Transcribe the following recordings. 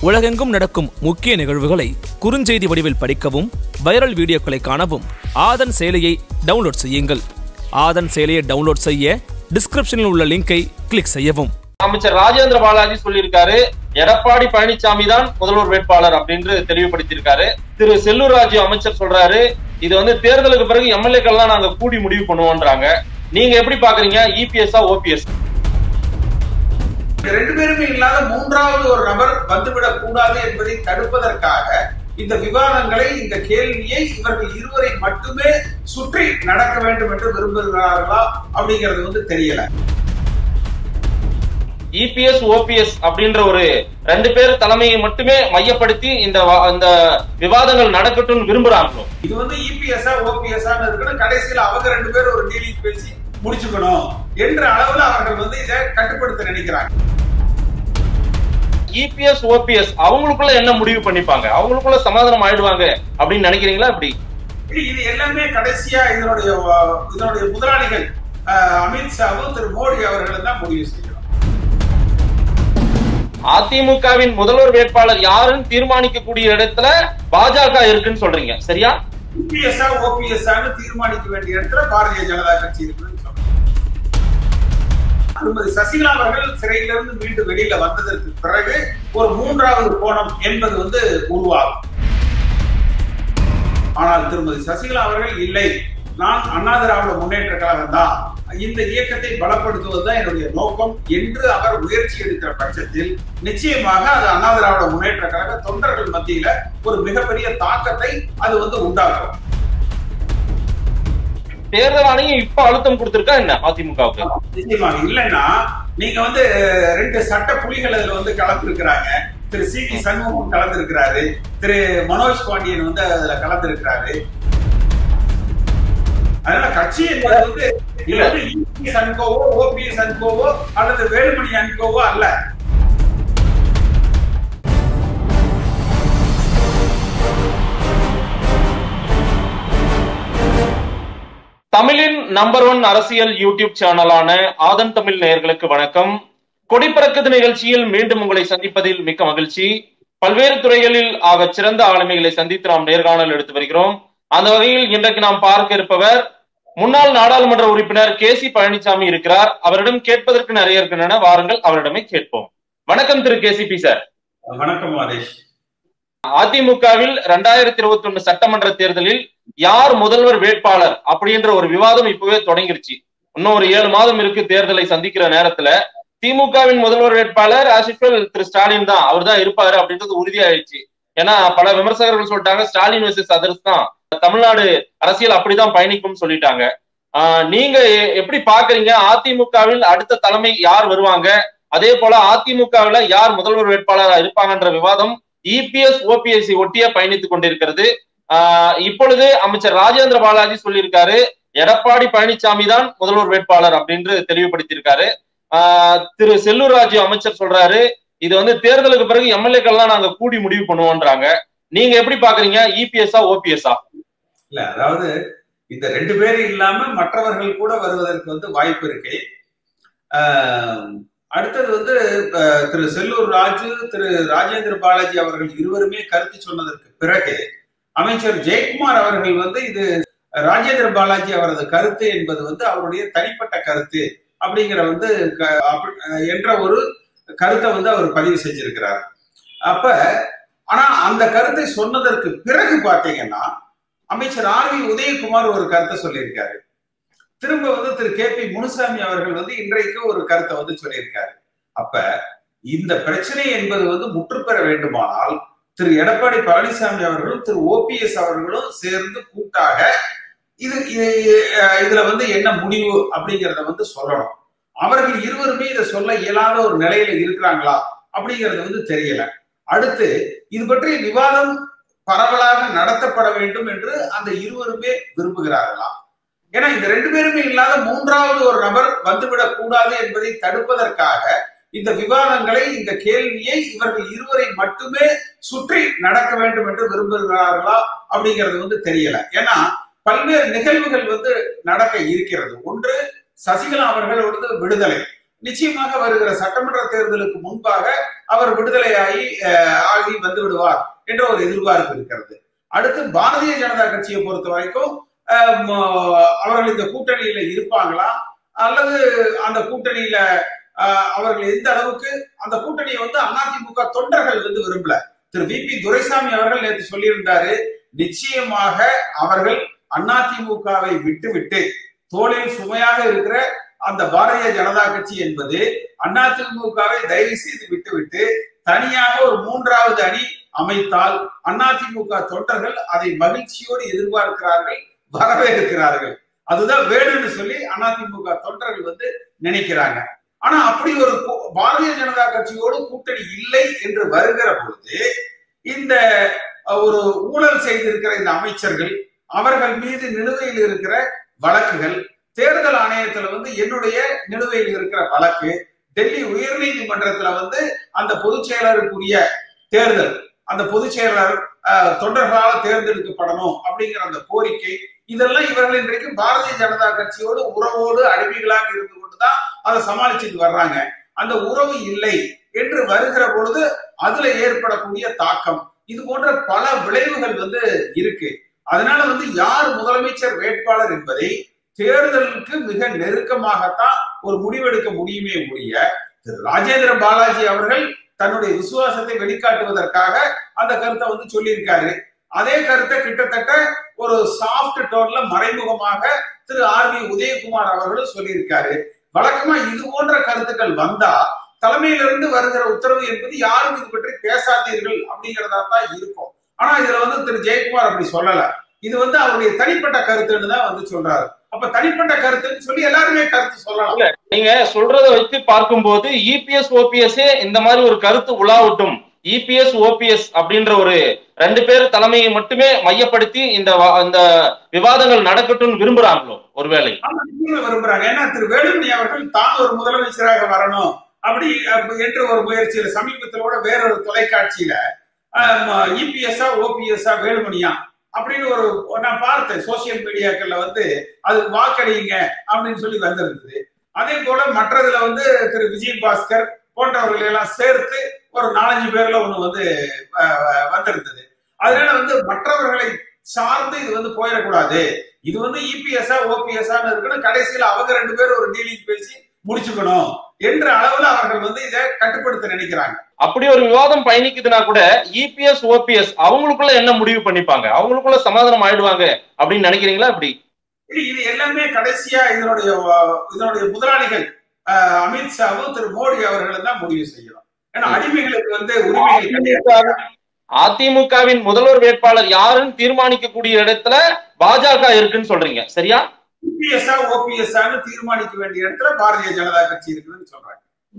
உலகெங்கும் நடக்கும் முக்கிய நிகழ்வுகளை குறுஞ்செய்தி வடிவில் படிக்கவும் வைரல் வீடியோக்களை காணவும் ஆதன் செயலியை டவுன்லோட் செய்யுங்கள் ஆதன் செயலியை டவுன்லோட் செய்ய டிஸ்கிரிப்ஷனில் உள்ள லிங்கை கிளிக் செய்யவும் அமைச்சர் ராஜேந்திர பாலாஜி சொல்லியிருக்காரு எடப்பாடி பழனிசாமி தான் முதல்வர் வேட்பாளர் அப்படின்னு தெளிவுபடுத்தியிருக்காரு திரு செல்லூர் ராஜு அமைச்சர் சொல்றாரு இது வந்து தேர்தலுக்கு பிறகு எம்எல்ஏக்கள்லாம் நாங்க கூடி முடிவு பண்ணுவோன்றாங்க நீங்க எப்படி பாக்குறீங்க இபிஎஸ்ஆ ஓபிஎஸ் இந்த ரெண்டு பேருமே இல்லாத மூன்றாவது ஒரு நபர் வந்துவிடக் கூடாது என்பதை தடுப்பதற்காக இந்த விவாதங்களை இந்த கேள்வியை இவர்கள் இருவரை மட்டுமே சுற்றி நடக்க வேண்டும் என்று விரும்புகிறார்களா அப்படிங்கிறது வந்து தெரியல இபிஎஸ் ஓபிஎஸ் அப்படின்ற ஒரு ரெண்டு பேர் தலைமையை மட்டுமே மையப்படுத்தி இந்த வா- இந்த விவாதங்கள் நடக்கட்டும்னு விரும்புறாங்களோ இது வந்து இபிஎஸ் ஓபிஎஸ் இருக்கணும் கடைசியில் அவங்க ரெண்டு பேரும் ஒரு டீலிங் பேசி முடிச்சுக்கணும் என்ற அளவுல அவர்கள் வந்து இதை கட்டுப்படுத்த நினைக்கிறாங்க இபிஎஸ் ஓபிஎஸ் அவங்களுக்குள்ள என்ன முடிவு பண்ணிப்பாங்க அவங்களுக்குள்ள சமாதானம் ஆயிடுவாங்க அப்படின்னு நினைக்கிறீங்களா இப்படி இது இது எல்லாமே கடைசியா இதனுடைய அஹ், இதனுடைய முதலாளிகள் அஹ், அமித்ஷாவும் திரு மோடி அவர்களும் தான் முடிவு செய்யணும் அதிமுகவின் முதல்வர் வேட்பாளர் யாருன்னு தீர்மானிக்கக்கூடிய இடத்துல பாஜக இருக்குன்னு சொல்றீங்க சரியா யூபிஎஸ் ஓபிஎஸ் தீர்மானிக்க வேண்டிய இடத்துல பாரதிய ஜனதா கட்சி இருக்குன்னு சொல்றேன் திருமதி சசிகலா அவர்கள் சிறையிலிருந்து மீண்டும் வெளியில வந்ததற்கு பிறகு ஒரு மூன்றாவது கோணம் என்பது வந்து உருவாகும் ஆனால் திருமதி சசிகலா அவர்கள் இல்லை நான் அண்ணா திராவிட முன்னேற்ற கழகம் தான் இந்த இயக்கத்தை பலப்படுத்துவதுதான் என்னுடைய நோக்கம் என்று அவர் முயற்சி எடுக்கிற பட்சத்தில் நிச்சயமாக அது அண்ணா திராவிட முன்னேற்ற கழக தொண்டர்கள் மத்தியில ஒரு மிகப்பெரிய தாக்கத்தை அது வந்து உண்டாக்கும் தேர்தல் ஆணையம் இப்ப அழுத்தம் கொடுத்திருக்கா என்ன அதிமுகவுக்கு நிச்சயமாக இல்லைன்னா நீங்க வந்து ரெண்டு சட்ட புலிகள் அதுல வந்து கலந்துருக்கிறாங்க திரு சி வி சண்முகம் கலந்திருக்கிறாரு திரு மனோஜ் பாண்டியன் வந்து அதுல கலந்திருக்கிறாரு அதனால கட்சி என்பது வந்து இது வந்து இபிஎஸ் அன்கோவோ ஓபிஎஸ் அன்கோவோ அல்லது வேலுமணி அன்கோவோ அல்ல தமிழின் நம்பர் ஒன் அரசியல் யூடியூப் சேனலான ஆதன் தமிழ் நேயர்களுக்கு வணக்கம் கொடிப்பறக்குது நிகழ்ச்சியில் மீண்டும் உங்களை சந்திப்பதில் மிக்க மகிழ்ச்சி பல்வேறு துறைகளில் ஆக சிறந்த ஆளுமைகளை சந்தித்து நாம் நேர்காணல் எடுத்து வருகிறோம் அந்த வகையில் இன்றைக்கு நாம் பார்க்க இருப்பவர் முன்னாள் நாடாளுமன்ற உறுப்பினர் கே சி பழனிசாமி இருக்கிறார் அவரிடம் கேட்பதற்கு நிறைய இருக்கின்றன வாருங்கள் அவரிடமே கேட்போம் வணக்கம் திரு கேசிபி சார் வணக்கம் மாதேஷ் அதிமுகவில் ரெண்டாயிரத்தி இருபத்தி ஒண்ணு சட்டமன்ற தேர்தலில் யார் முதல்வர் வேட்பாளர் அப்படின்ற ஒரு விவாதம் இப்பவே தொடங்கிருச்சு இன்னும் ஒரு ஏழு மாதம் இருக்கு தேர்தலை சந்திக்கிற நேரத்துல திமுகவின் முதல்வர் வேட்பாளர் as usual திரு ஸ்டாலின் தான் அவர் தான் இருப்பாரு அப்படின்றது உறுதியாயிடுச்சு ஏன்னா பல விமர்சகர்கள் சொல்லிட்டாங்க ஸ்டாலின் வர்சஸ் அதர்ஸ் தான் தமிழ்நாடு அரசியல் அப்படிதான் பயணிக்கும் சொல்லிட்டாங்க ஆஹ் நீங்க எ- எப்படி பாக்குறீங்க அதிமுகவில் அடுத்த தலைமை யார் வருவாங்க அதே போல அதிமுகவில் யார் முதல்வர் வேட்பாளரா இருப்பாங்கன்ற விவாதம் இபிஎஸ் ஓபிஎஸ் ஒட்டியே பயணித்துக் கொண்டிருக்கிறது ஆஹ் இப்பொழுது அமைச்சர் ராஜேந்திர பாலாஜி சொல்லியிருக்காரு எடப்பாடி பழனிசாமி தான் முதல்வர் வேட்பாளர் அப்படின்னு தெளிவுபடுத்தியிருக்காரு ஆஹ் திரு செல்லூர் ராஜு அமைச்சர் சொல்றாரு இது வந்து தேர்தலுக்கு பிறகு எம்எல்ஏக்கள்லாம் நாங்க கூடி முடிவு பண்ணுவோன்றாங்க நீங்க எப்படி பாக்குறீங்க இபிஎஸ்ஆ ஓபிஎஸ்ஆ இல்ல அதாவது இந்த ரெண்டு பேரும் இல்லாம மற்றவர்கள் கூட வருவதற்கு வந்து வாய்ப்பு இருக்கு ஆஹ் அடுத்தது வந்து அஹ், திரு செல்லூர் ராஜு திரு ராஜேந்திர பாலாஜி அவர்கள் இருவருமே கருத்து சொன்னதற்கு பிறகு அமைச்சர் ஜெயக்குமார் அவர்கள் வந்து இது ராஜேந்திர பாலாஜி அவரது கருத்து என்பது வந்து அவருடைய தனிப்பட்ட கருத்து அப்படிங்கிற வந்து க- அப்படி- அஹ், என்ற ஒரு கருத்தை வந்து அவர் பதிவு செஞ்சிருக்கிறார் அப்ப ஆனா அந்த கருத்தை சொன்னதற்கு பிறகு பாத்தீங்கன்னா அமைச்சர் ஆர் வி உதயகுமார் ஒரு கருத்தை சொல்லியிருக்காரு திரும்ப வந்து திரு கே பி முனுசாமி அவர்கள் வந்து இன்றைக்கு ஒரு கருத்தை வந்து சொல்லியிருக்காரு அப்ப இந்த பிரச்சனை என்பது வந்து முற்றுப்பெற வேண்டுமானால் திரு எடப்பாடி பழனிசாமி அவர்களும் திரு ஓபிஎஸ் அவர்களும் சேர்ந்து கூட்டாக இது இது- அஹ் இதுல வந்து என்ன முடிவு அப்படிங்கிறத வந்து சொல்லணும் அவர்கள் இருவருமே இதை சொல்ல இயலாத ஒரு நிலையில இருக்கிறாங்களா அப்படிங்கிறது வந்து தெரியல அடுத்து இது பற்றிய விவாதம் பரவலாக நடத்தப்பட வேண்டும் என்று அந்த இருவருமே விரும்புகிறார்களாம் ஏன்னா இந்த ரெண்டு பேருமே இல்லாத மூன்றாவது ஒரு நபர் வந்துவிடக் கூடாது என்பதை தடுப்பதற்காக இந்த விவாதங்களை இந்த கேள்வியை இவர்கள் இருவரை மட்டுமே சுற்றி நடக்க வேண்டும் என்று விரும்புகிறார்களா அப்படிங்கிறது வந்து தெரியல ஏன்னா பல்வேறு நிகழ்வுகள் வந்து நடக்க இருக்கிறது ஒன்று சசிகலா அவர்கள் வந்து விடுதலை நிச்சயமாக வருகிற சட்டமன்ற தேர்தலுக்கு முன்பாக அவர் விடுதலையாகி அஹ், ஆகி வந்து விடுவார் என்ற ஒரு எதிர்பார்ப்பு இருக்கிறது அடுத்து பாரதிய ஜனதா கட்சியை பொறுத்த வரைக்கும் அஹ், ம- அவர்கள் இந்த கூட்டணியில இருப்பாங்களா அல்லது அந்த கூட்டணியில அஹ், அவர்கள் எந்த அளவுக்கு அந்த கூட்டணியை வந்து அதிமுக தொண்டர்கள் வந்து விரும்பல திரு வி பி துரைசாமி அவர்கள் நேற்று சொல்லியிருந்தாரு நிச்சயமாக அவர்கள் அதிமுகவை விட்டுவிட்டு தோளில் சுமையாக இருக்கிற அந்த பாரதிய ஜனதா கட்சி என்பது அதிமுகவை தயவு செய்து விட்டுவிட்டு தனியாக ஒரு மூன்றாவது அணி அமைத்தால் அதிமுக தொண்டர்கள் அதை மகிழ்ச்சியோடு எதிர்பார்க்கிறார்கள் வரவேற்கிறார்கள் அதுதான் வேணும்னு சொல்லி அதிமுக தொண்டர்கள் வந்து நினைக்கிறாங்க ஆனா அப்படி ஒரு கூ- பாரதிய ஜனதா கட்சியோடு கூட்டணி இல்லை என்று வருகிற பொழுது இந்த அஹ், ஒரு ஊழல் செய்திருக்கிற இந்த அமைச்சர்கள் அவர்கள் மீது நிலுவையில் இருக்கிற வழக்குகள் தேர்தல் ஆணையத்துல வந்து என்னுடைய நிலுவையில் இருக்கிற வழக்கு டெல்லி உயர்நீதிமன்றத்துல வந்து அந்த பொதுச் செயலருக்குரிய தேர்தல் அந்த பொதுச் செயலர் அஹ், தொண்டர்களால் தேர்ந்தெடுக்கப்படணும் அப்படிங்கிற அந்த கோரிக்கை இதெல்லாம் இவர்கள் இன்றைக்கு பாரதிய ஜனதா கட்சியோடு உறவோடு அடிமைகளாக இருந்து கொண்டுதான் அதை சமாளிச்சுட்டு வர்றாங்க அந்த உறவு இல்லை என்று வருகிற பொழுது அதுல ஏற்படக்கூடிய தாக்கம் இது போன்ற பல விளைவுகள் வந்து இருக்கு அதனால வந்து யார் முதலமைச்சர் வேட்பாளர் என்பதை தேர்தலுக்கு மிக நெருக்கமாகத்தான் ஒரு முடிவெடுக்க முடியுமே முடிய திரு ராஜேந்திர பாலாஜி அவர்கள் தன்னுடைய விசுவாசத்தை வெளிக்காட்டுவதற்காக அந்த கருத்தை வந்து சொல்லியிருக்காரு அதே கருத்தை கிட்டத்தட்ட ஒரு சாஃப்ட் டோன்ல மறைமுகமாக திரு ஆர் வி உதயகுமார் அவர்களும் சொல்லியிருக்காரு வழக்கமா இது போன்ற கருத்துக்கள் வந்தா தலைமையிலிருந்து வருகிற உத்தரவு என்பது யாரும் இது பற்றி பேசாதீர்கள் அப்படிங்கிறதா தான் இருக்கும் ஆனா இதுல வந்து திரு ஜெயக்குமார் அப்படி சொல்லல இது வந்து அவருடைய தனிப்பட்ட கருத்துன்னு தான் வந்து சொல்றாரு அப்ப தனிப்பட்ட கருத்துன்னு சொல்லி எல்லாருமே கருத்து சொல்லலாம் நீங்க சொல்றத வைத்து பார்க்கும்போது இபிஎஸ் ஓபிஎஸ் இந்த மாதிரி ஒரு கருத்து உலாவட்டும் இபிஎஸ் ஓபிஎஸ் அப்படின்ற ஒரு ரெண்டு பேர் தலைமையை மட்டுமே மையப்படுத்தி இந்த வா- இந்த விவாதங்கள் நடக்கட்டும்னு விரும்புறாங்களோ ஒருவேளை ஆமா, நிச்சயமா விரும்புறாங்க ஏன்னா திரு வேலுமணி அவர்கள் தான் ஒரு முதலமைச்சராக வரணும் அப்படி அப்ப என்று ஒரு முயற்சியில சமீபத்தில் கூட வேறொரு தொலைக்காட்சியில இபிஎஸ்ஆ ஓபிஎஸ்ஆ வேலுமணியா அப்படின்னு ஒரு நான் பார்த்தேன் சோசியல் மீடியாக்கள்ல வந்து அது வாக்களிங்க அப்படின்னு சொல்லி வந்திருந்தது அதே போல மற்றதுல வந்து திரு விஜய் பாஸ்கர் போன்றவர்களை எல்லாம் சேர்த்து ஒரு நாலஞ்சு பேர்ல ஒண்ணு வந்து அஹ், வந்திருந்தது அதனால வந்து மற்றவர்களை சார்ந்து இது வந்து போயிடக்கூடாது இது வந்து இபிஎஸ்ஆ ஓபிஎஸ்ஆ இருக்கணும் கடைசியில அவங்க ரெண்டு பேரும் ஒரு டீலிங் பேசி முடிச்சுக்கணும் என்ற அளவுல அவர்கள் வந்து இதை கட்டுப்படுத்த நினைக்கிறாங்க அப்படி ஒரு விவாதம் பயணிக்குதுன்னா கூட இபிஎஸ் ஓபிஎஸ் அவங்களுக்குள்ள என்ன முடிவு பண்ணிப்பாங்க அவங்களுக்குள்ள சமாதானம் ஆயிடுவாங்க அப்படின்னு நினைக்கிறீங்களா அப்படி இது இது எல்லாமே கடைசியா இதனுடைய அஹ், இதனுடைய முதலாளிகள் அஹ், அமித்ஷாவும் திரு மோடி அவர்களும் தான் முடிவு செய்யணும் ஏன்னா அடிமைகளுக்கு வந்து உரிமைகள் கிடையாது அதிமுகவின் முதல்வர் வேட்பாளர் யாருன்னு தீர்மானிக்கக்கூடிய இடத்துல பாஜக இருக்குன்னு சொல்றீங்க சரியா இபிஎஸ்ஆ ஓபிஎஸ்ஆன்னு தீர்மானிக்க வேண்டிய இடத்துல பாரதிய ஜனதா கட்சி இருக்குதுன்னு சொல்றாங்க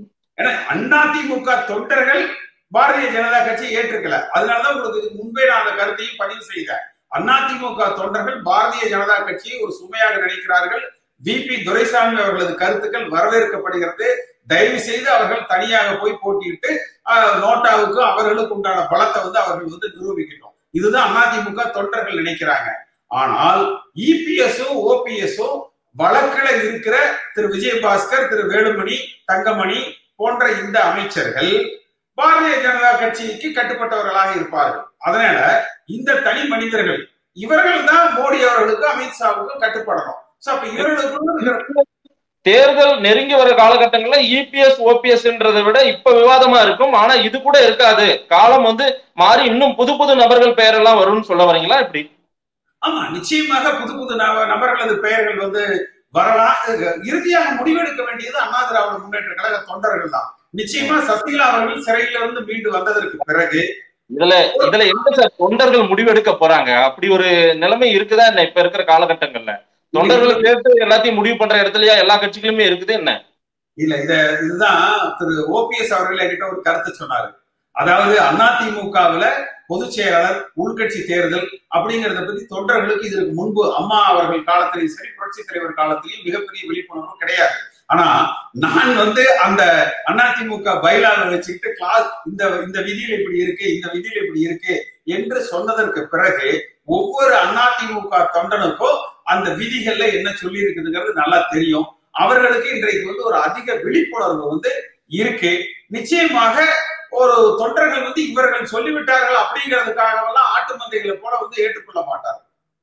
ஏன்னா அதிமுக தொண்டர்கள் பாரதிய ஜனதா கட்சி ஏற்றுக்கல அதனாலதான் உங்களுக்கு இதுக்கு முன்பே நான் அந்த கருத்தையும் பதிவு செய்தேன் அதிமுக தொண்டர்கள் பாரதிய ஜனதா கட்சியை ஒரு சுமையாக நினைக்கிறார்கள் வி பி துரைசாமி அவர்களது கருத்துக்கள் வரவேற்கப்படுகிறது தயவு செய்து அவர்கள் தனியாக போய் போட்டியிட்டு ஆஹ், நோட்டாவுக்கு அவர்களுக்கு உண்டான பலத்தை வந்து அவர்கள் வந்து நிரூபிக்கட்டும் இதுதான் அதிமுக தொண்டர்கள் நினைக்கிறாங்க ஆனால் இபிஎஸும் ஓபிஎஸும் வழக்கில் இருக்கிற திரு விஜயபாஸ்கர் திரு வேலுமணி தங்கமணி போன்ற இந்த அமைச்சர்கள் பாரதிய ஜனதா கட்சிக்கு கட்டுப்பட்டவர்களாக இருப்பார்கள் அதனால இந்த தனி மனிதர்கள் இவர்கள் தான் மோடி அவர்களுக்கு அமித்ஷாவுக்கும் கட்டுப்படணும் So, அப்ப இவர்களுக்கு தேர்தல் நெருங்கி வர காலகட்டங்கள்ல இபிஎஸ் ஓபிஎஸ்ன்றதை விட இப்ப விவாதமா இருக்கும் ஆனா இது கூட இருக்காது காலம் வந்து மாறி இன்னும் புது புது நபர்கள் பெயரெல்லாம் வரும்னு சொல்ல வரீங்களா இப்படி ஆமா நிச்சயமாக புது புது நப- நபர்களது பெயர்கள் வந்து வரலாம் இது இறுதியாக முடிவெடுக்க வேண்டியது அண்ணா திராவிட முன்னேற்ற கழக தொண்டர்கள் தான் நிச்சயமா சசிகலா அவர்கள் சிறையில இருந்து மீண்டு வந்ததற்கு பிறகு இதுல இதுல எந்த சார் தொண்டர்கள் முடிவெடுக்க போறாங்க அப்படி ஒரு நிலைமை இருக்குதா என்ன இப்ப இருக்கிற காலகட்டங்கள்ல தொண்டர்களை சேர்த்து எல்லாத்தையும் முடிவு பண்ற இடத்துலயா எல்லா கட்சிகளுமே இருக்குது என்ன இல்ல இத இதுதான் திரு ஓபிஎஸ் அவர்கள் என்கிட்ட ஒரு கருத்து சொன்னாரு அதாவது அதிமுகவுல பொதுச் செயலாளர் உள்கட்சி தேர்தல் அப்படிங்கறத பத்தி தொண்டர்களுக்கு இதற்கு முன்பு அம்மா அவர்கள் காலத்திலையும் சரி புரட்சி தலைவர் காலத்திலையும் மிகப்பெரிய விழிப்புணர்வு கிடையாது ஆனா நான் வந்து அந்த அதிமுக பைலாவை வச்சுக்கிட்டு கிளாஸ் இந்த இந்த விதியில இப்படி இருக்கு இந்த விதியில இப்படி இருக்கு என்று சொன்னதற்கு பிறகு ஒவ்வொரு அதிமுக தொண்டனுக்கும் அந்த விதிகள்ல என்ன சொல்லி இருக்குதுங்கிறது நல்லா தெரியும் அவர்களுக்கு இன்றைக்கு வந்து ஒரு அதிக விழிப்புணர்வு வந்து இருக்கு நிச்சயமாக ஒரு தொண்டர்கள் வந்து இவர்கள் சொல்லிவிட்டார்கள் அப்படிங்கிறதுக்காகவெல்லாம் ஆட்டு மந்தைகளை போல வந்து ஏற்றுக்கொள்ள மாட்டார்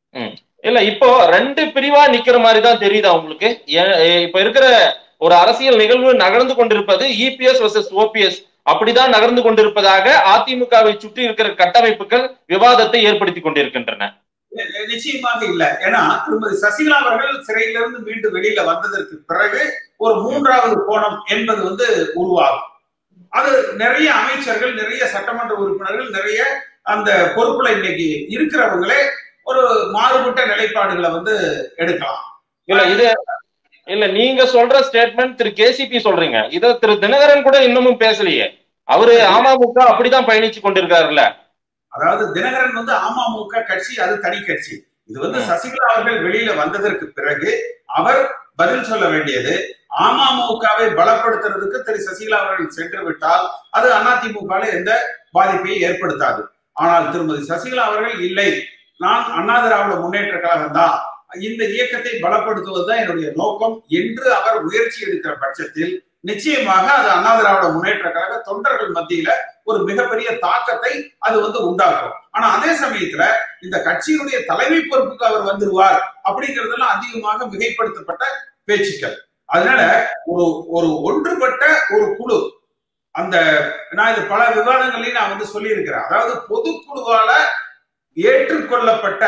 இல்ல இப்போ ரெண்டு பிரிவா நிக்கிற மாதிரி தான் தெரியுதா உங்களுக்கு ஏ- ஏ- இப்ப இருக்கிற ஒரு அரசியல் நிகழ்வு நகர்ந்து கொண்டிருப்பது இபிஎஸ் வர்சஸ் ஓபிஎஸ் அப்படிதான் நகர்ந்து கொண்டிருப்பதாக அதிமுகவை சுற்றி இருக்கிற கட்டமைப்புகள் விவாதத்தை ஏற்படுத்தி கொண்டிருக்கின்றன நி- நிச்சயமாக இல்ல ஏன்னா திருமதி சசிகலா அவர்கள் சிறையிலிருந்து மீண்டும் வெளியில வந்ததற்கு பிறகு ஒரு மூன்றாவது கோணம் என்பது வந்து உருவாகும் அது நிறைய அமைச்சர்கள் நிறைய சட்டமன்ற உறுப்பினர்கள் நிறைய அந்த பொறுப்புல இன்னைக்கு இருக்கிறவங்களே ஒரு மாறுபட்ட நிலைப்பாடுகளை வந்து எடுக்கலாம் இல்ல இது இல்ல நீங்க சொல்ற ஸ்டேட்மெண்ட் திரு கேசிபி சொல்றீங்க இத திரு தினகரன் கூட இன்னமும் பேசலையே அவரு அமமுக அப்படிதான் பயணிச்சு கொண்டிருக்காருல்ல அதாவது தினகரன் வந்து அமமுக கட்சி அது தனி கட்சி இது வந்து ம். சசிகலா அவர்கள் வெளியில வந்ததற்கு பிறகு அவர் பதில் சொல்ல வேண்டியது அமமுகவை பலப்படுத்துறதுக்கு திரு சசிகலா அவர்கள் சென்று விட்டால் அது அதிமுக எந்த பாதிப்பையும் ஏற்படுத்தாது ஆனால் திருமதி சசிகலா அவர்கள் இல்லை நான் அண்ணா திராவிட முன்னேற்ற கழகம் தான் இந்த இயக்கத்தை பலப்படுத்துவதுதான் என்னுடைய நோக்கம் என்று அவர் முயற்சி எடுக்கிற பட்சத்தில் நிச்சயமாக அது அண்ணா திராவிட முன்னேற்ற கழக தொண்டர்கள் மத்தியில ஒரு மிகப்பெரிய தாக்கத்தை அது வந்து உண்டாக்கும் ஆனா அதே சமயத்துல இந்த கட்சியினுடைய தலைமை பொறுப்புக்கு அவர் வந்துருவார் அப்படிங்கறதெல்லாம் அதிகமாக மிகைப்படுத்தப்பட்ட பேச்சுக்கள் அதனால ஒரு ஒரு ஒன்றுபட்ட ஒரு குழு அந்த நான் இது பல விவாதங்களையும் நான் வந்து சொல்லியிருக்கிறேன் அதாவது பொதுக்குழுவால ஏற்றுக்கொள்ளப்பட்ட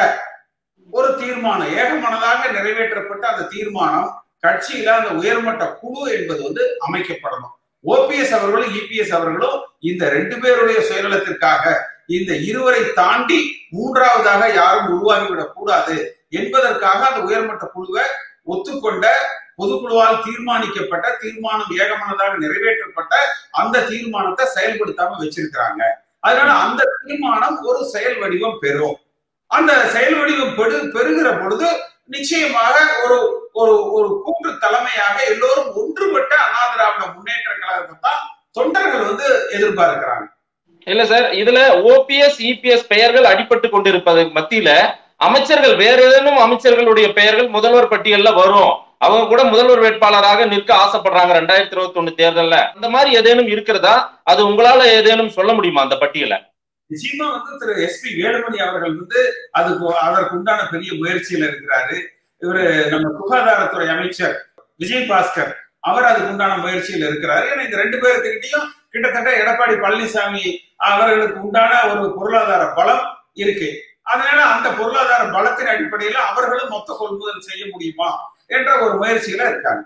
ஒரு தீர்மானம் ஏகமனதாக நிறைவேற்றப்பட்ட அந்த தீர்மானம் கட்சியில அந்த உயர்மட்ட குழு என்பது வந்து அமைக்கப்படணும் ஓபிஎஸ் அவர்களும் இபிஎஸ் அவர்களும் இந்த ரெண்டு பேருடைய சுயநலத்திற்காக இந்த இருவரை தாண்டி மூன்றாவதாக யாரும் உருவாகிவிடக் கூடாது என்பதற்காக அந்த உயர்மட்ட குழுவை ஒத்துக்கொண்ட பொதுக்குழுவால் தீர்மானிக்கப்பட்ட தீர்மானம் ஏகமனதாக நிறைவேற்றப்பட்ட அந்த தீர்மானத்தை செயல்படுத்தாம வச்சிருக்கிறாங்க அதனால அந்த தீர்மானம் ஒரு செயல் வடிவம் பெறும் அந்த செயல் வடிவம் பெறு பெறுகிற பொழுது நிச்சயமாக ஒரு ஒரு ஒரு கூட்டு தலைமையாக எல்லோரும் ஒன்றுபட்ட அண்ணா திராவிட முன்னேற்ற கழகத்தை தான் தொண்டர்கள் வந்து எதிர்பார்க்கிறாங்க இல்ல சார் இதுல ஓபிஎஸ் இபிஎஸ் பெயர்கள் அடிபட்டு கொண்டிருப்பது மத்தியில அமைச்சர்கள் வேற ஏதேனும் அமைச்சர்களுடைய பெயர்கள் முதல்வர் பட்டியல்ல வரும் அவங்க கூட முதல்வர் வேட்பாளராக நிற்க ஆசைப்படுறாங்க ரெண்டாயிரத்தி இருபத்தி ஒண்ணு தேர்தல்ல அந்த மாதிரி ஏதேனும் இருக்கிறதா அது உங்களால ஏதேனும் சொல்ல முடியுமா அந்த பட்டியலை நிச்சயமா வந்து திரு எஸ் பி வேலுமணி அவர்கள் வந்து அதுக்கு அதற்கு உண்டான பெரிய முயற்சியில இருக்கிறாரு இவரு நம்ம சுகாதாரத்துறை அமைச்சர் விஜய் பாஸ்கர் அவர் அதுக்கு உண்டான முயற்சியில் இருக்கிறாரு ஏன்னா இந்த ரெண்டு பேர்த்துக்கிட்டையும் கிட்டத்தட்ட எடப்பாடி பழனிசாமி அவர்களுக்கு உண்டான ஒரு பொருளாதார பலம் இருக்கு அதனால அந்த பொருளாதார பலத்தின் அடிப்படையில அவர்களும் மொத்த கொள்முதல் செய்ய முடியுமா என்ற ஒரு முயற்சியில இருக்காங்க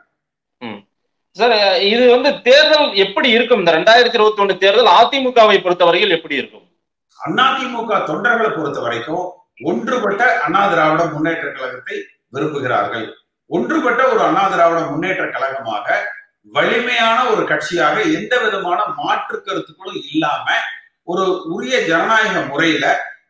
சார் இது வந்து தேர்தல் எப்படி இருக்கும் இந்த ரெண்டாயிரத்தி இருபத்தி ஒண்ணு தேர்தல் அதிமுகவை பொறுத்தவரையில் எப்படி இருக்கும் அதிமுக தொண்டர்களை பொறுத்த வரைக்கும் ஒன்றுபட்ட அண்ணா திராவிட முன்னேற்ற கழகத்தை விரும்புகிறார்கள் ஒன்றுபட்ட ஒரு அண்ணா திராவிட முன்னேற்ற கழகமாக வலிமையான ஒரு கட்சியாக எந்த விதமான மாற்று கருத்துக்களும் இல்லாம ஒரு உரிய ஜனநாயக முறையில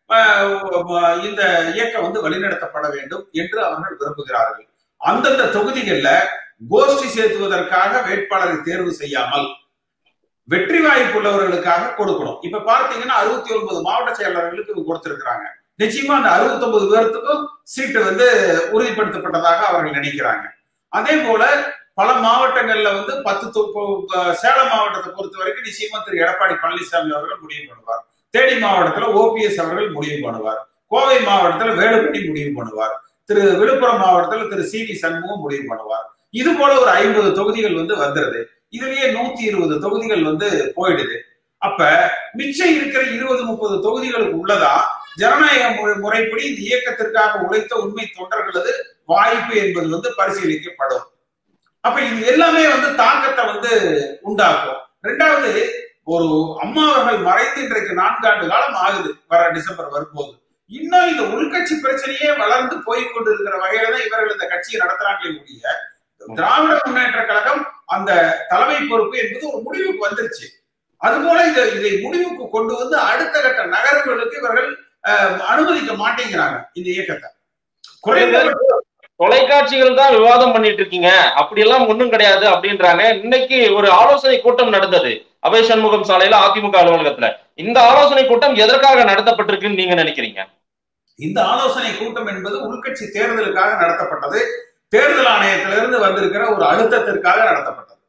ஆஹ், இந்த இயக்கம் வந்து வழிநடத்தப்பட வேண்டும் என்று அவர்கள் விரும்புகிறார்கள் அந்தந்த தொகுதிகளில் கோஷ்டி சேர்த்துவதற்காக வேட்பாளரை தேர்வு செய்யாமல் வெற்றி வாய்ப்பு உள்ளவர்களுக்காக கொடுக்கணும் இப்ப பார்த்தீங்கன்னா அறுபத்தி ஒன்பது மாவட்ட செயலாளர்களுக்கு கொடுத்திருக்கிறாங்க நிச்சயமா அந்த அறுபத்தி ஒன்பது பேர்த்துக்கும் சீட்டு வந்து உறுதிப்படுத்தப்பட்டதாக அவர்கள் நினைக்கிறாங்க அதே போல பல மாவட்டங்கள்ல வந்து பத்து தொ- இப்போ, சேலம் மாவட்டத்தை பொறுத்த வரைக்கும் நிச்சயமா திரு எடப்பாடி பழனிசாமி அவர்கள் முடிவு பண்ணுவார் தேனி மாவட்டத்துல ஓபிஎஸ் அவர்கள் முடிவு பண்ணுவார் கோவை மாவட்டத்துல வேலுமணி முடிவு பண்ணுவார் திரு விழுப்புரம் மாவட்டத்துல திரு சி வி சண்முகம் முடிவு பண்ணுவார் இது போல ஒரு ஐம்பது தொகுதிகள் வந்து வந்துருது இதுலயே நூத்தி இருபது தொகுதிகள் வந்து போயிடுது அப்ப மிச்சம் இருக்கிற இருபது முப்பது தொகுதிகளுக்கு உள்ளதா ஜனநாயக முறை- முறைப்படி இந்த இயக்கத்திற்காக உழைத்த உண்மை தொண்டர்களது வாய்ப்பு என்பது வந்து பரிசீலிக்கப்படும் அப்ப இது எல்லாமே வந்து தாக்கத்தை வந்து உண்டாக்கும் ரெண்டாவது ஒரு அம்மா அவர்கள் மறைந்து இன்றைக்கு நான்காண்டு காலம் ஆகுது வர டிசம்பர் வரும்போது இன்னும் இந்த உள்கட்சி பிரச்சனையே வளர்ந்து போய் கொண்டிருக்கிற வகையில தான் இவர்கள் இந்த கட்சியை நடத்துறாங்களே ஒழிய திராவிட முன்னேற்ற கழகம் அந்த தலைமை பொறுப்பு என்பது ஒரு முடிவுக்கு வந்துருச்சு அதுபோல இதை இதை முடிவுக்கு கொண்டு வந்து அடுத்த கட்ட நகர்வுகளுக்கு இவர்கள் அஹ், அனுமதிக்க மாட்டேங்கிறாங்க இந்த இயக்கத்தை குறைந்த தொலைக்காட்சிகள் தான் விவாதம் பண்ணிட்டு இருக்கீங்க அப்படி எல்லாம் ஒண்ணும் கிடையாது அப்படின்றாங்க இன்னைக்கு ஒரு ஆலோசனை கூட்டம் நடந்தது அபய சண்முகம் சாலையில அதிமுக அலுவலகத்துல இந்த ஆலோசனை கூட்டம் எதற்காக நடத்தப்பட்டிருக்குன்னு நீங்க நினைக்கிறீங்க இந்த ஆலோசனை கூட்டம் என்பது உள்கட்சி தேர்தலுக்காக நடத்தப்பட்டது தேர்தல் ஆணையத்திலிருந்து வந்திருக்கிற ஒரு அழுத்தத்திற்காக நடத்தப்பட்டது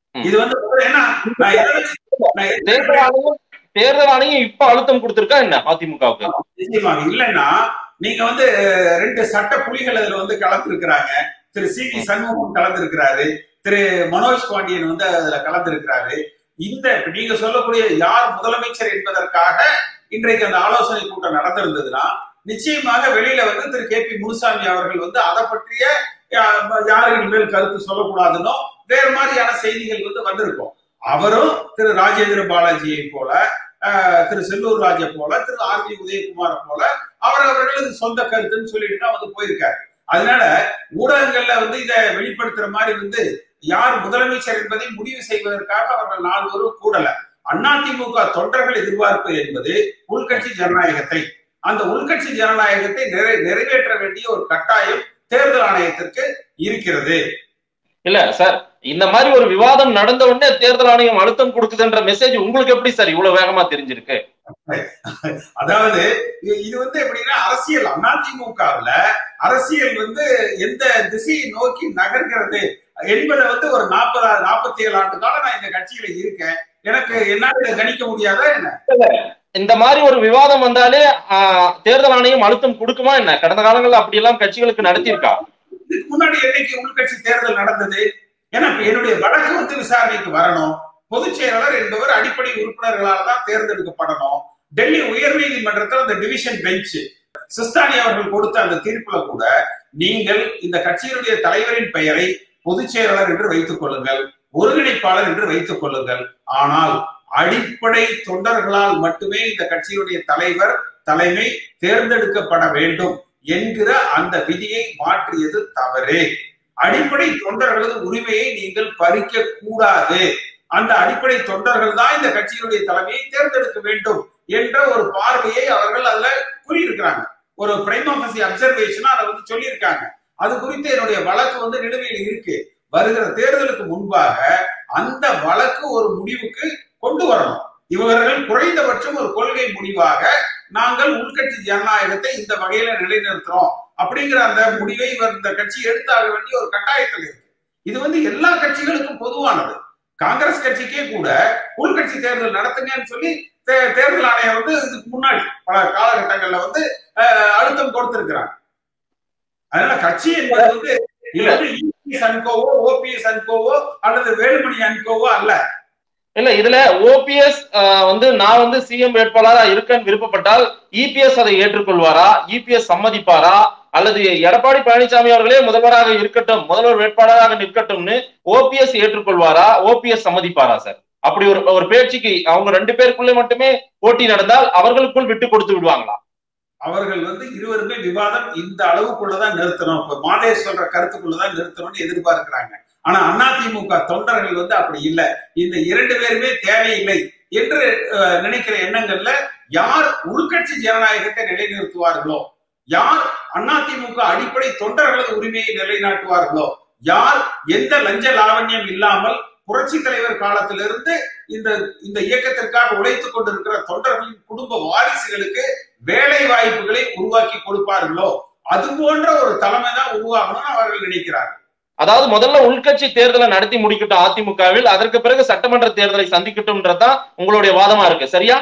ம். இது வந்து ஏன்னா நான் எதை- நான் எதை- தேர்தல் ஆணையம் தேர்தல் ஆணையம் இப்ப அழுத்தம் கொடுத்திருக்கா என்ன அதிமுகவுக்கு நிச்சயமாக இல்லைன்னா நீங்க வந்து ரெண்டு சட்ட புலிகள் அதுல வந்து கலந்துருக்கிறாங்க திரு சி வி சண்முகம் கலந்துருக்கிறாரு திரு மனோஜ் பாண்டியன் வந்து அதுல கலந்துருக்கிறாரு இந்த இப்ப நீங்க சொல்லக்கூடிய யார் முதலமைச்சர் என்பதற்காக இன்றைக்கு அந்த ஆலோசனை கூட்டம் நடந்திருந்ததுன்னா நிச்சயமாக வெளியில வந்து திரு கே பி முனுசாமி அவர்கள் வந்து அதை பற்றிய யா- யாரும் இனிமேல் கருத்து சொல்லக்கூடாதுன்னோ வேறு மாதிரியான செய்திகள் வந்து வந்திருக்கும் அவரும் திரு ராஜேந்திர பாலாஜியை போல ஆஹ், திரு செல்லூர் ராஜை போல திரு ஆர் பி உதயகுமாரை போல அவர் அவர்களது சொந்த கருத்துன்னு சொல்லிட்டு தான் வந்து போயிருக்காரு அதனால ஊடகங்கள்ல வந்து இதை வெளிப்படுத்துற மாதிரி வந்து யார் முதலமைச்சர் என்பதை முடிவு செய்வதற்காக அவர்கள் நால்வரும் கூடல அதிமுக தொண்டர்கள் எதிர்பார்ப்பு என்பது உள்கட்சி ஜனநாயகத்தை அந்த உள்கட்சி ஜனநாயகத்தை நிறை நிறைவேற்ற வேண்டிய ஒரு கட்டாயம் தேர்தல் ஆணையத்திற்கு இருக்கிறது இல்ல சார் இந்த மாதிரி ஒரு விவாதம் நடந்த உடனே தேர்தல் ஆணையம் அழுத்தம் கொடுக்குதுன்ற மெசேஜ் உங்களுக்கு எப்படி சார் இவ்வளவு வேகமா தெரிஞ்சிருக்கு அதாவது இ- இது வந்து எப்படின்னா அரசியல் அதிமுகவுல அரசியல் வந்து எந்த திசையை நோக்கி நகர்கிறது என்பதை வந்து ஒரு நாற்பது நாற்பத்தி ஏழு ஆண்டு காலம் நான் இந்த கட்சியில இருக்கேன் எனக்கு என்னால இதை கணிக்க முடியாதா என்ன இந்த மாதிரி ஒரு விவாதம் வந்தாலே ஆஹ், தேர்தல் ஆணையம் அழுத்தம் கொடுக்குமா என்ன கடந்த காலங்கள்ல அப்படி எல்லாம் கட்சிகளுக்கு நடத்தியிருக்கா இதுக்கு முன்னாடி என்னைக்கு உள்கட்சி தேர்தல் நடந்தது ஏன்னா இப்ப என்னுடைய வழக்கு வந்து விசாரணைக்கு வரணும் பொதுச் செயலாளர் என்பவர் அடிப்படை உறுப்பினர்களால் தான் தேர்ந்தெடுக்கப்படணும் டெல்லி உயர்நீதிமன்றத்தில் அந்த டிவிஷன் பெஞ்ச் சிஸ்தானி அவர்கள் கொடுத்த அந்த தீர்ப்புல கூட நீங்கள் இந்த கட்சியினுடைய தலைவரின் பெயரை பொதுச் செயலாளர் என்று வைத்துக் கொள்ளுங்கள் ஒருங்கிணைப்பாளர் என்று வைத்துக் கொள்ளுங்கள் ஆனால் அடிப்படை தொண்டர்களால் மட்டுமே இந்த கட்சியினுடைய தலைவர் தலைமை தேர்ந்தெடுக்கப்பட வேண்டும் என்கிற அந்த விதியை மாற்றியது தவறு அடிப்படை தொண்டர்களது உரிமையை நீங்கள் பறிக்க கூடாது அந்த அடிப்படை தொண்டர்கள் தான் இந்த கட்சியினுடைய தலைமையை தேர்ந்தெடுக்க வேண்டும் என்ற ஒரு பார்வையை அவர்கள் அதுல கூறியிருக்கிறாங்க ஒரு பிரைமாபசி அப்சர்வேஷனா அதை வந்து சொல்லியிருக்காங்க அது குறித்து என்னுடைய வழக்கு வந்து நிலுவையில் இருக்கு வருகிற தேர்தலுக்கு முன்பாக அந்த வழக்கு ஒரு முடிவுக்கு கொண்டு வரணும் இவர்கள் குறைந்தபட்சம் ஒரு கொள்கை முடிவாக நாங்கள் உள்கட்சி ஜனநாயகத்தை இந்த வகையில நிலைநிறுத்துறோம் அப்படிங்கிற அந்த முடிவை இவர் இந்த கட்சி எடுத்தாக வேண்டிய ஒரு கட்டாயத்தில் இருக்கு இது வந்து எல்லா கட்சிகளுக்கும் பொதுவானது காங்கிரஸ் கட்சிக்கே கூட உள்கட்சி தேர்தல் நடத்துங்கன்னு சொல்லி தே- தேர்தல் ஆணையம் வந்து இதுக்கு முன்னாடி பல காலகட்டங்கள்ல வந்து அஹ், அழுத்தம் கொடுத்திருக்கிறாங்க அதனால கட்சி என்பது வந்து இது வந்து இபிஎஸ் அன்கோவோ ஓபிஎஸ் அன்கோவோ அல்லது வேலுமணி அன்கோவோ அல்ல இல்ல இதுல ஓபிஎஸ் வந்து நான் வந்து சிஎம் வேட்பாளரா இருக்கேன்னு விருப்பப்பட்டால் இபிஎஸ் அதை ஏற்றுக்கொள்வாரா இபிஎஸ் சம்மதிப்பாரா அல்லது எடப்பாடி பழனிசாமி அவர்களே முதல்வராக இருக்கட்டும் முதல்வர் வேட்பாளராக நிற்கட்டும்னு ஓபிஎஸ் ஏற்றுக்கொள்வாரா ஓபிஎஸ் சம்மதிப்பாரா சார் அப்படி ஒரு ஒரு பேச்சுக்கு அவங்க ரெண்டு பேருக்குள்ள மட்டுமே போட்டி நடந்தால் அவர்களுக்குள் விட்டு கொடுத்து விடுவாங்களா அவர்கள் வந்து இருவருமே விவாதம் இந்த அளவுக்குள்ளதான் நிறுத்தணும் இப்ப மாதேஷ் சொல்ற கருத்துக்குள்ளதான் நிறுத்தணும்னு எதிர்பார்க்கிறாங்க ஆனா அதிமுக தொண்டர்கள் வந்து அப்படி இல்லை இந்த இரண்டு பேருமே தேவையில்லை என்று அஹ், நினைக்கிற எண்ணங்கள்ல யார் உள்கட்சி ஜனநாயகத்தை நிலைநிறுத்துவார்களோ யார் அதிமுக அடிப்படை தொண்டர்களது உரிமையை நிலைநாட்டுவார்களோ யார் எந்த லஞ்ச லாவண்யம் இல்லாமல் புரட்சி தலைவர் காலத்திலிருந்து இந்த இந்த இயக்கத்திற்காக உழைத்துக் கொண்டிருக்கிற தொண்டர்களின் குடும்ப வாரிசுகளுக்கு வேலை வாய்ப்புகளை உருவாக்கி கொடுப்பார்களோ அது போன்ற ஒரு தலைமை தான் உருவாகணும்னு அவர்கள் நினைக்கிறார்கள் அதாவது முதல்ல உள்கட்சி தேர்தலை நடத்தி முடிக்கட்டும் அதிமுகவில் அதற்கு பிறகு சட்டமன்ற தேர்தலை சந்திக்கட்டும்ன்றதுதான் உங்களுடைய வாதமா இருக்கு சரியா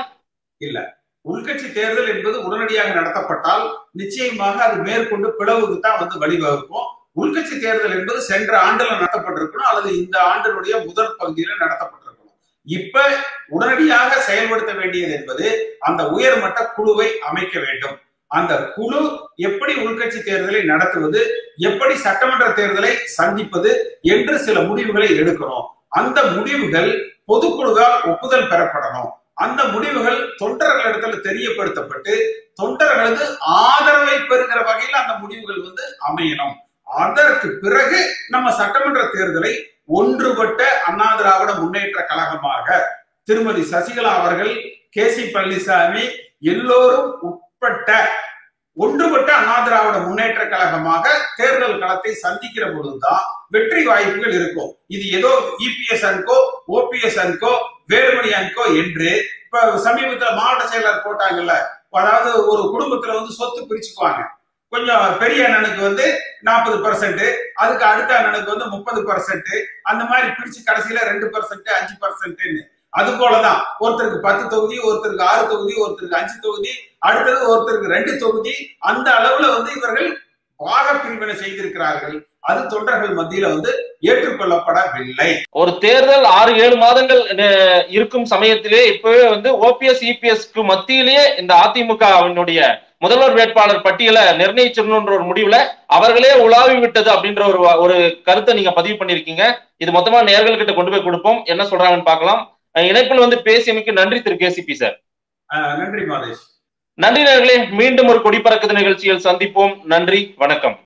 உள்கட்சி தேர்தல் என்பது உடனடியாக நடத்தப்பட்டால் நிச்சயமாக அது மேற்கொண்டு பிளவுக்கு தான் வந்து வழிவகுக்கும் உள்கட்சி தேர்தல் என்பது சென்ற ஆண்டுல நடத்தப்பட்டிருக்கணும் அல்லது இந்த ஆண்டினுடைய முதற் பகுதியில நடத்தப்பட்டிருக்கணும் இப்ப உடனடியாக செயல்படுத்த வேண்டியது என்பது அந்த உயர்மட்ட குழுவை அமைக்க வேண்டும் அந்த குழு எப்படி உள்கட்சி தேர்தலை நடத்துவது எப்படி சட்டமன்ற தேர்தலை சந்திப்பது என்று சில முடிவுகளை எடுக்கணும் அந்த முடிவுகள் பொதுக்குழுவால் ஒப்புதல் பெறப்படணும் அந்த முடிவுகள் தொண்டர்களிடத்துல தெரியப்படுத்தப்பட்டு தொண்டர்களது ஆதரவை பெறுகிற வகையில் அந்த முடிவுகள் வந்து அமையணும் அதற்கு பிறகு நம்ம சட்டமன்ற தேர்தலை ஒன்றுபட்ட அண்ணா திராவிட முன்னேற்ற கழகமாக திருமதி சசிகலா அவர்கள் கே சி பழனிசாமி எல்லோரும் உட்பட்ட ஒன்றுபட்ட அண்ணா திராவிட முன்னேற்ற கழகமாக தேர்தல் களத்தை சந்திக்கிற பொழுதுதான் வெற்றி வாய்ப்புகள் இருக்கும் இது ஏதோ EPS and co OPS and co Velumani and co என்று இப்ப சமீபத்துல மாவட்ட செயலர் போட்டாங்கல்ல அதாவது ஒரு குடும்பத்துல வந்து சொத்து பிரிச்சுக்குவாங்க கொஞ்சம் பெரிய அண்ணனுக்கு வந்து நாற்பது பர்சன்ட் அதுக்கு அடுத்த அண்ணனுக்கு வந்து முப்பது பர்சன்ட் அந்த மாதிரி பிரிச்சு கடைசியில ரெண்டு பர்சன்ட் அஞ்சு பர்சன்ட்னு அது போலதான் ஒருத்தருக்கு பத்து தொகுதி ஒருத்தருக்கு ஆறு தொகுதி ஒருத்தருக்கு அஞ்சு தொகுதி அடுத்தது ஒருத்தருக்கு ரெண்டு தொகுதி அந்த அளவுல வந்து இவர்கள் பாக பிரிவினை செய்திருக்கிறார்கள் அது தொண்டர்கள் மத்தியில வந்து ஏற்றுக்கொள்ளப்படவில்லை ஒரு தேர்தல் ஆறு ஏழு மாதங்கள் அஹ், இருக்கும் சமயத்திலே இப்பவே வந்து ஓபிஎஸ் இபிஎஸ்க்கு மத்தியிலேயே இந்த அதிமுகவினுடைய முதல்வர் வேட்பாளர் பட்டியலை நிர்ணயிச்சிடணுன்ற ஒரு முடிவுல அவர்களே உலாவி விட்டது அப்படின்ற ஒரு ஒரு கருத்தை நீங்க பதிவு பண்ணிருக்கீங்க இது மொத்தமா நேர்கள்கிட்ட கொண்டு போய் கொடுப்போம் என்ன சொல்றாங்கன்னு பார்க்கலாம் அஹ், இணைப்பில் வந்து பேசியமைக்கு நன்றி திரு கேசிபி சார் அஹ் நன்றி மாதேஷ் நன்றி நேர்களே மீண்டும் ஒரு கொடி பறக்குது நிகழ்ச்சியில் சந்திப்போம் நன்றி வணக்கம்